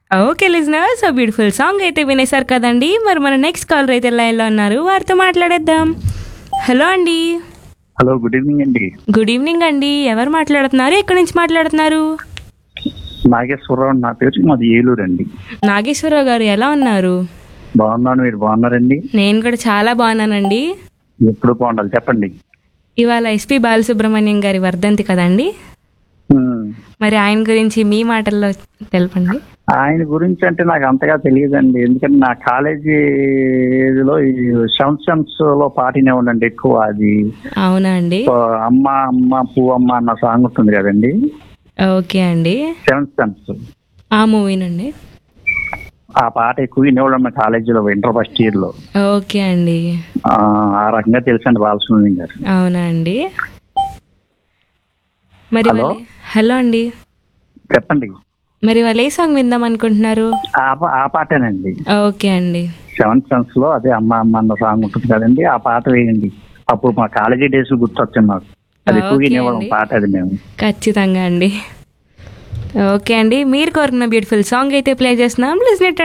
Okay listener so beautiful song అయితే వినేశారు కదండి మరి మన నెక్స్ట్ కాలర్ అయితే లైన్లో ఉన్నారు వారితో మాట్లాడేద్దాం హలో అండి హలో గుడ్ ఈవినింగ్ అండి గుడ్ ఈవినింగ్ అండి ఎవరు మాట్లాడుతున్నారు ఎక్కడి నుంచి మాట్లాడుతున్నారు నాగేశ్వరరావు నా పేరు మాది ఏలూరు అండి నాగేశ్వరరావు గారు ఎలా ఉన్నారు బాగున్నాను మీరు బాగున్నారండి నేను కూడా చాలా బాగున్నానండి ఎప్పుడు బాగుండాలి చెప్పండి ఇవాళ ఎస్పి బాలసుబ్రహ్మణ్యం గారి వర్ధంతి కదండి ఉమ్. మరి ఆయన గురించి మీ మాటల్లో తెలపండి ఆయన గురించి అంటే నాకు అంతగా తెలియదండి ఎందుకంటే నా కాలేజీలో ఈ సెవెంత్ సెమ్స్ లో పాటినే ఉండండి ఎక్కువ అది అవునా అండి సో అమ్మ అమ్మ పువ్వమ్మ అన్న సాంగ్ ఉంటుంది కదండి ఓకే అండి సెవెంత్ సెమ్స్ ఆ మూవీనండి ఆ పాట ఎక్కువ వినేవాళ్ళం మా కాలేజీలో ఇంటర్ ఫస్ట్ ఇయర్ లో ఓకే అండి ఆ, ఆ రకంగా తెలుసండి బాలసుబ్రహ్మణ్యం గారు అవునా అండి మరి హలో? వాళ్ళే- హలో అండి చెప్పండి మరి వాళ్ళు ఏ సాంగ్ విందాం అనుకుంటున్నారు ఆ పా- ఆ పాటేనండి ఓకే అండి సెవెంత్ సెన్స్ లో అదే అమ్మ అమ్మ అన్న సాంగ్ ఉంటుంది కదండి ఆ పాట వేయండి అప్పుడు మా కాలేజీ డేస్ గుర్తొచ్చింది మాకు అది ఎక్కువ ఓకే వినేవాళ్ళం అండి. పాట అది మేము ఖచ్చితంగా అండి ఓకే అండి మీరు కోరుకున్న బ్యూటిఫుల్ సాంగ్ అయితే ప్లే చేస్తున్నాం లిజనెట్